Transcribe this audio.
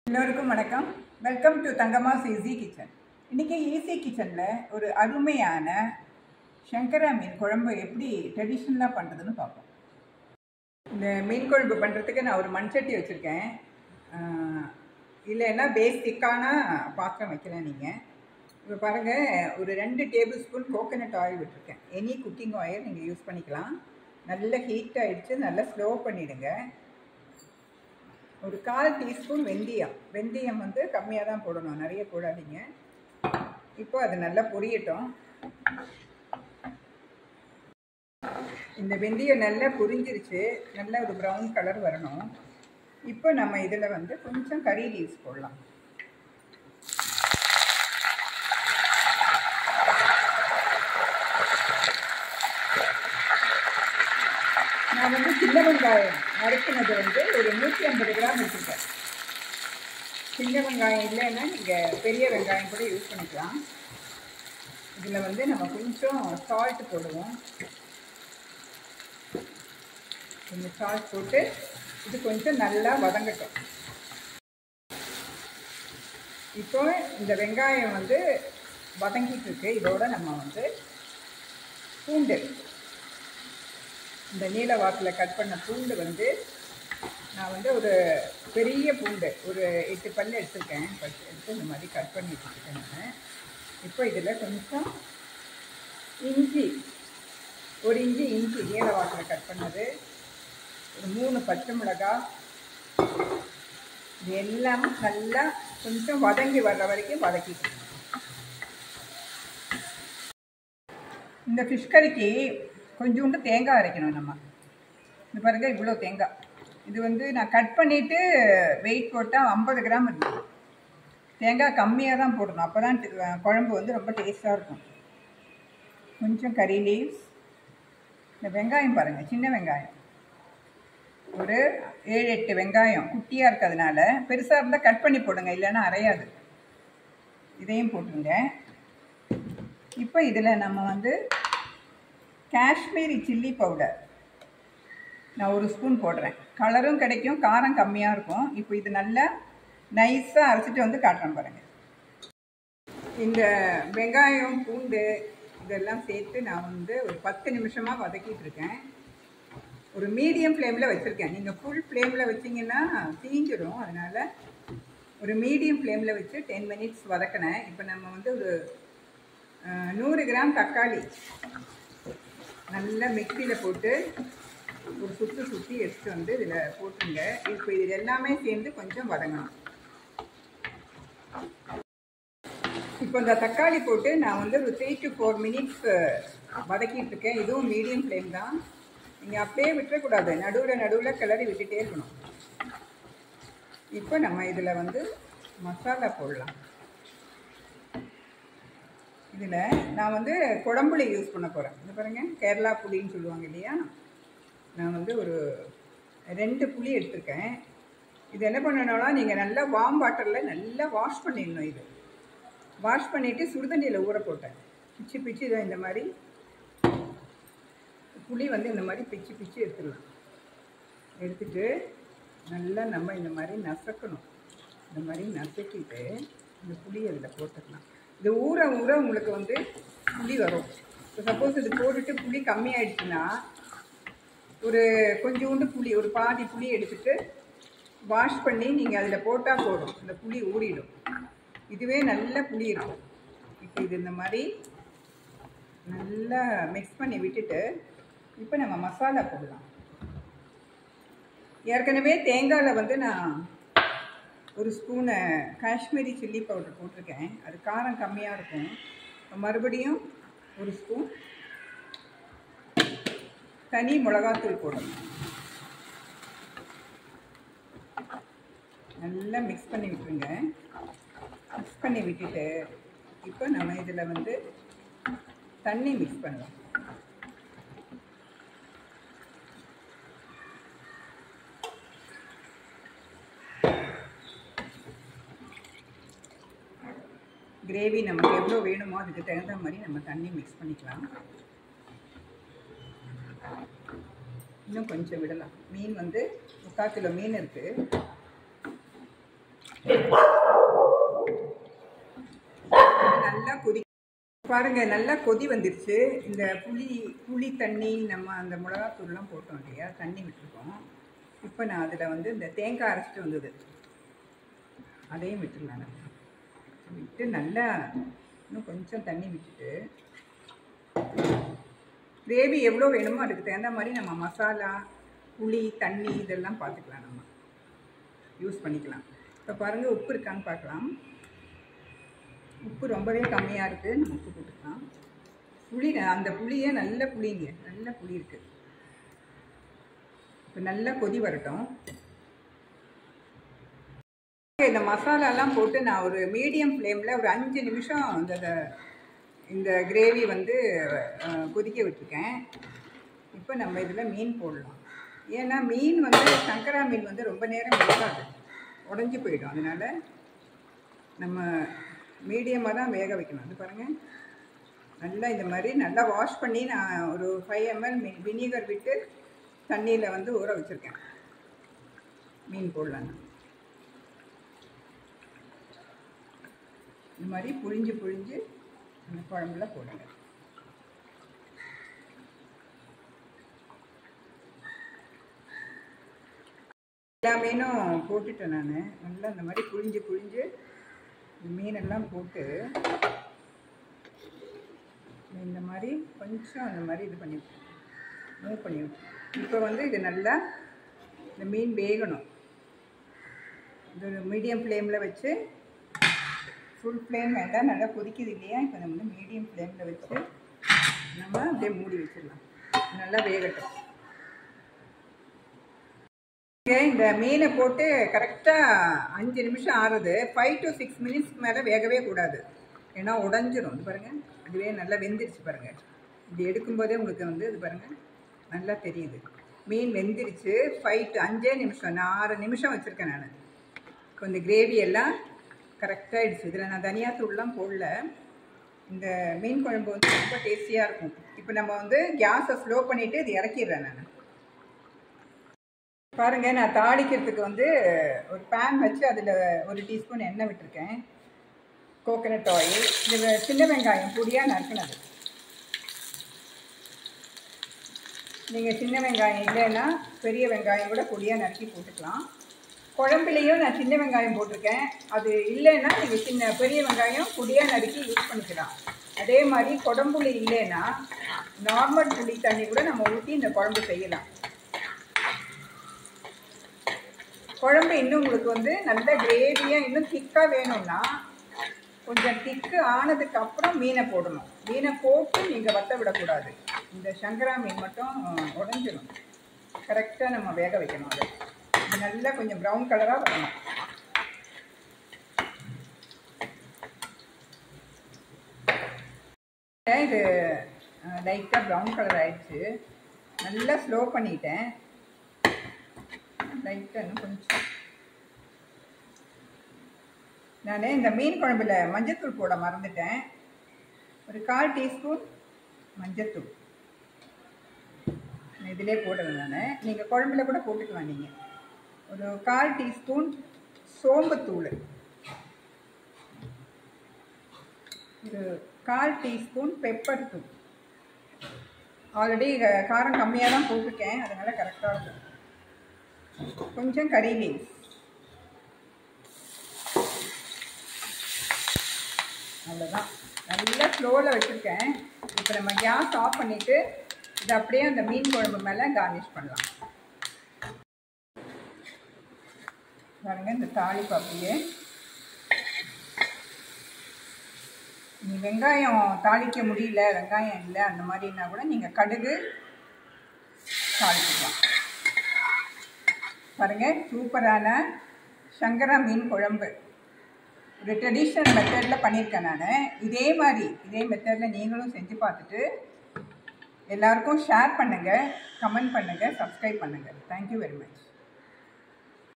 எல்லோருக்கும் வணக்கம் welcome to Thangamma's easy kitchen இன்றைக்கி ஈஸி கிச்சனில் ஒரு அருமையான சங்கரா மீன் குழம்பு எப்படி ட்ரெடிஷ்னலாக பண்ணுறதுன்னு பார்ப்போம் இந்த மீன் குழம்பு பண்ணுறதுக்கு நான் ஒரு மண்சட்டி வச்சுருக்கேன் இல்லைன்னா பேசிக்கான பாத்திரம் வைக்கலாம் நீங்கள் இப்போ பாருங்கள் ஒரு ரெண்டு டேபிள் ஸ்பூன் கோகோனட் ஆயில் விட்டுருக்கேன் எனி குக்கிங் ஆயில் நீங்கள் யூஸ் பண்ணிக்கலாம் நல்ல ஹீட் ஆகிடுச்சு நல்லா ஸ்லோ பண்ணிவிடுங்க ஒரு கால் டீஸ்பூன் வெந்தயம் வெந்தயம் வந்து கம்மியாக தான் போடணும் நிறைய போடாதீங்க இப்போ அது நல்லா பொரியட்டும் இந்த வெந்தயம் நல்லா புரிஞ்சிருச்சு நல்ல ஒரு ப்ரௌன் கலர் வரணும் இப்போ நம்ம இதில் வந்து கொஞ்சம் கறி லீவ்ஸ் போடலாம் நான் வந்து சின்ன வெங்காயம் நறுக்கினது வந்து ஒரு நூற்றி ஐம்பது கிராம் வச்சுருக்கேன் சின்ன வெங்காயம் இல்லைன்னா நீங்கள் பெரிய வெங்காயம் கூட யூஸ் பண்ணிக்கலாம் இதில் வந்து நம்ம கொஞ்சம் சால்ட் போடுவோம் கொஞ்சம் சால்ட் போட்டு இது கொஞ்சம் நல்லா வதங்கட்டும் இப்போ இந்த வெங்காயம் வந்து வதங்கிட்டு இருக்கு இதோட நம்ம வந்து பூண்டு இந்த நீல வாக்கில் கட் பண்ண பூண்டு வந்து நான் வந்து ஒரு பெரிய பூண்டு ஒரு எட்டு பல் எடுத்திருக்கேன் பட் எடுத்து இந்த மாதிரி கட் பண்ணி வச்சுருக்கேன் நான் இப்போ இதில் கொஞ்சம் இஞ்சி ஒரு இஞ்சி இஞ்சி நீல வாக்கில் கட் பண்ணது ஒரு மூணு பச்சை மிளகாய் இது எல்லாம் நல்லா கொஞ்சம் வதங்கி வர்ற வரைக்கும் வதக்கிக்கணும் இந்த ஃபிஷ் கறிக்கு கொஞ்சோண்டு தேங்காய் அரைக்கணும் நம்ம இது பாருங்க இவ்வளோ தேங்காய் இது வந்து நான் கட் பண்ணிவிட்டு வெயிட் போட்டால் ஐம்பது கிராம் இருக்குது தேங்காய் கம்மியாக தான் போடணும் அப்போ தான் குழம்பு வந்து ரொம்ப டேஸ்ட்டாக இருக்கும் கொஞ்சம் கறி லீவ்ஸ் இந்த வெங்காயம் பாருங்கள் சின்ன வெங்காயம் ஒரு ஏழு எட்டு வெங்காயம் குட்டியாக இருக்கிறதுனால பெருசாக இருந்தால் கட் பண்ணி போடுங்க இல்லைன்னா அரையாது இதையும் போட்டுருங்க இப்போ இதில் நம்ம வந்து காஷ்மீரி சில்லி பவுடர் நான் ஒரு ஸ்பூன் போடுறேன் கலரும் கிடைக்கும் காரம் கம்மியாக இருக்கும் இப்போ இது நல்லா நைஸாக அரைச்சிட்டு வந்து காட்டுறேன் பாருங்கள் இந்த வெங்காயம் பூண்டு இதெல்லாம் சேர்த்து நான் வந்து ஒரு பத்து நிமிஷமாக வதக்கிட்டு இருக்கேன் ஒரு மீடியம் ஃப்ளேமில் வச்சுருக்கேன் நீங்கள் ஃபுல் ஃப்ளேமில் வச்சிங்கன்னா தீஞ்சிடும் அதனால் ஒரு மீடியம் ஃப்ளேமில் வச்சு டென் மினிட்ஸ் வதக்கினேன் இப்போ நம்ம வந்து ஒரு நூறு கிராம் தக்காளி நல்லா மிக்சியில் போட்டு ஒரு சுற்று சுற்றி எடுத்துட்டு வந்து இதில் போட்டுருங்க இப்போ இது எல்லாமே சேர்ந்து கொஞ்சம் வதங்கணும் இப்போ இந்த தக்காளி போட்டு நான் வந்து ஒரு த்ரீ டு ஃபோர் மினிட்ஸ் வதக்கிட்டு இருக்கேன் இதுவும் மீடியம் ஃப்ளேம் தான் நீங்கள் அப்படியே விட்டுறக்கூடாது நடுவில் நடுவில் கிளறி விட்டுட்டே இருக்கணும் இப்போ நம்ம இதில் வந்து மசாலா போடலாம் இதில் நான் வந்து குழம்புளி யூஸ் பண்ண போகிறேன் இது பாருங்கள் கேரளா புளின்னு சொல்லுவாங்க இல்லையா நான் வந்து ஒரு ரெண்டு புளி எடுத்திருக்கேன் இது என்ன பண்ணணும்னா நீங்கள் நல்லா வார்ம் வாட்டரில் நல்லா வாஷ் பண்ணிடணும் இது வாஷ் பண்ணிவிட்டு சுடுதண்ணியில் ஊற போட்டேன் பிச்சு பிச்சு இதை இந்த மாதிரி புளி வந்து இந்த மாதிரி பிச்சு பிச்சு எடுத்துடலாம் எடுத்துட்டு நல்லா நம்ம இந்த மாதிரி நசக்கணும் இந்த மாதிரி நசுக்கிட்டு இந்த புளியை அதில் போட்டுக்கலாம் இது ஊற ஊற உங்களுக்கு வந்து புளி வரும் இப்போ சப்போஸ் இது போட்டுட்டு புளி கம்மியாயிடுச்சுன்னா ஒரு கொஞ்சோண்டு புளி ஒரு பாதி புளி எடுத்துட்டு வாஷ் பண்ணி நீங்கள் அதில் போட்டால் போதும் இந்த புளி ஊறிடும் இதுவே நல்ல புளி இருக்கும் இப்போ இது இந்த மாதிரி நல்லா மிக்ஸ் பண்ணி விட்டுட்டு இப்போ நம்ம மசாலா போடலாம் ஏற்கனவே தேங்காயில் வந்து நான் ஒரு ஸ்பூனு காஷ்மீரி சில்லி பவுடர் போட்டிருக்கேன் அது காரம் கம்மியாக இருக்கும் மறுபடியும் ஒரு ஸ்பூன் தனி மிளகாத்தூள் போடணும் நல்லா மிக்ஸ் பண்ணி விட்டுருங்க மிக்ஸ் பண்ணி விட்டுட்டு இப்போ நம்ம இதில் வந்து தண்ணி மிக்ஸ் பண்ணலாம் கிரேவி நமக்கு எவ்வளோ வேணுமோ அதுக்கு தகுந்த மாதிரி நம்ம தண்ணி மிக்ஸ் பண்ணிக்கலாம் இன்னும் கொஞ்சம் விடலாம் மீன் வந்து முக்கால் கிலோ மீன் இருக்குது நல்லா கொதி பாருங்க நல்லா கொதி வந்துருச்சு இந்த புளி புளி தண்ணி நம்ம அந்த மிளகாத்தூள்லாம் போட்டோம் இல்லையா தண்ணி விட்டுருக்கோம் இப்போ நான் அதில் வந்து இந்த தேங்காய் அரைச்சிட்டு வந்தது அதையும் விட்டுடலாம் நான். விட்டு நல்லா இன்னும் கொஞ்சம் தண்ணி விட்டுட்டு கிரேவி எவ்வளோ வேணுமோ அதுக்கு தகுந்த மாதிரி நம்ம மசாலா புளி தண்ணி இதெல்லாம் பார்த்துக்கலாம் நம்ம யூஸ் பண்ணிக்கலாம் இப்போ பாருங்கள் உப்பு இருக்கான்னு பார்க்கலாம் உப்பு ரொம்பவே கம்மியாக இருக்குது நம்ம உப்பு போட்டுக்கலாம் புளி அந்த புளியே நல்ல புளிங்க நல்ல புளி இருக்குது இப்போ நல்லா கொதி வரட்டும் இந்த மசாலாலாம் போட்டு நான் ஒரு மீடியம் ஃப்ளேமில் ஒரு அஞ்சு நிமிஷம் இந்த இந்த கிரேவி வந்து அஹ், கொதிக்க விட்டுருக்கேன் இப்போ நம்ம இதில் மீன் போடலாம் ஏன்னா மீன் வந்து சங்கரா மீன் வந்து ரொம்ப நேரம் வேகாது உடஞ்சி போயிடும் அதனால் நம்ம மீடியமாக தான் வேக வைக்கணும் அது பாருங்கள் நல்லா இந்த மாதிரி நல்லா வாஷ் பண்ணி நான் ஒரு ஃபைவ் எம்எல் வினிகர் விட்டு தண்ணியில் வந்து ஊற வச்சுருக்கேன் மீன் போடலாம் இந்த மாதிரி புழிஞ்சு புழிஞ்சு அந்த குழம்புல போடுங்க எல்லா மீனும் போட்டுட்டேன் நான் நல்லா இந்த மாதிரி புழிஞ்சு புழிஞ்சு இந்த மீனெல்லாம் போட்டு இந்த மாதிரி கொஞ்சம் அந்த மாதிரி இது பண்ணி மூவ் பண்ணி விட்டு இப்போ வந்து இது நல்லா இந்த மீன் வேகணும் இது ஒரு மீடியம் ஃப்ளேமில் வச்சு ஃபுல் ஃப்ளேம் வேண்டாம் நல்லா கொதிக்குது இல்லையா இப்போ நம்ம வந்து மீடியம் ஃப்ளேமில் வச்சு நம்ம அப்படியே மூடி வச்சிடலாம் நல்லா வேகட்டும் இங்க இந்த மீனை போட்டு கரெக்டாக அஞ்சு நிமிஷம் ஆறுது ஃபைவ் டு சிக்ஸ் மினிட்ஸ்க்கு மேலே வேகவே கூடாது ஏன்னா உடஞ்சிரும் இது பாருங்கள் இதுவே நல்லா வெந்துருச்சு பாருங்கள் இப்படி எடுக்கும்போதே உங்களுக்கு வந்து இது பாருங்கள் நல்லா தெரியுது மீன் வெந்துருச்சு ஃபைவ் டு அஞ்சே நிமிஷம் நான் ஆறு நிமிஷம் வச்சுருக்கேன் நான் இப்போ இந்த கிரேவி எல்லாம் கரெக்டாகிடுச்சு இதில் நான் தனியாத்தூள்லாம் போடல இந்த மீன் குழம்பு வந்து ரொம்ப டேஸ்டியாக இருக்கும் இப்போ நம்ம வந்து கேஸை ஸ்லோ பண்ணிவிட்டு இது இறக்கிடுறேன் நான் பாருங்க நான் தாளிக்கிறதுக்கு வந்து ஒரு பேன் வச்சு அதில் ஒரு டீஸ்பூன் எண்ணெய் விட்டுருக்கேன் கோகனட் ஆயில் இது சின்ன வெங்காயம் பொடியாக நறுக்கினது நீங்கள் சின்ன வெங்காயம் இல்லைன்னா பெரிய வெங்காயம் கூட பொடியாக நறுக்கி போட்டுக்கலாம் குழம்புலேயும் நான் சின்ன வெங்காயம் போட்டிருக்கேன் அது இல்லைன்னா நீங்கள் சின்ன பெரிய வெங்காயம் பொடியாக நறுக்கி யூஸ் பண்ணிக்கலாம் அதே மாதிரி குடம்புளி இல்லைன்னா நார்மல் புளி தண்ணி கூட நம்ம ஊற்றி இந்த குழம்பு செய்யலாம் குழம்பு இன்னும் உங்களுக்கு வந்து நல்ல கிரேவியாக இன்னும் திக்காக வேணும்னா கொஞ்சம் திக்கு ஆனதுக்கு அப்புறம் மீனை போடணும் மீனை போட்டு நீங்கள் வத்த விடக்கூடாது இந்த சங்கரா மீன் மட்டும் உடஞ்சிரும் கரெக்டாக நம்ம வேக வைக்கணும் அதை இது நல்லா கொஞ்சம் ப்ரௌன் கலராக வரணும் இது லைட்டாக ப்ரௌன் கலர் ஆயிடுச்சு நல்லா ஸ்லோ பண்ணிட்டேன் லைட்டாக இன்னும் கொஞ்சம் நான் இந்த மீன் குழம்புல மஞ்சத்தூள் போட மறந்துட்டேன் ஒரு கால் டீஸ்பூன் மஞ்சத்தூள் இதிலே போடுறேன் நான் நீங்கள் குழம்புல கூட போட்டுக்கலாம் நீங்கள் ஒரு கால் டீஸ்பூன் சோம்புத்தூள் ஒரு கால் டீஸ்பூன் பெப்பர் தூள் ஆல்ரெடி காரம் கம்மியாக தான் போட்டிருக்கேன் அதனால் கரெக்டாக இருக்கும் கொஞ்சம் கறி லீவ்ஸ் அவ்வளோதான் நல்லா ஸ்லோவில் வச்சுருக்கேன் இப்போ நம்ம கேஸ் ஆஃப் பண்ணிவிட்டு இதை அப்படியே அந்த மீன் குழம்பு மேலே கார்னிஷ் பண்ணலாம் பாருங்க இந்த தாளிப்பு அப்படியே நீ வெங்காயம் தாளிக்க முடியல வெங்காயம் இல்லை அந்த மாதிரின்னா கூட நீங்கள் கடுகு தாளிக்கலாம் பாருங்க சூப்பரான சங்கரா மீன் குழம்பு ஒரு ட்ரெடிஷ்னல் மெத்தடில் பண்ணியிருக்கேன் நான் இதே மாதிரி இதே மெத்தடில் நீங்களும் செஞ்சு பார்த்துட்டு எல்லாருக்கும் ஷேர் பண்ணுங்கள் கமெண்ட் பண்ணுங்கள் சப்ஸ்கிரைப் பண்ணுங்கள் தேங்க்யூ வெரி மச்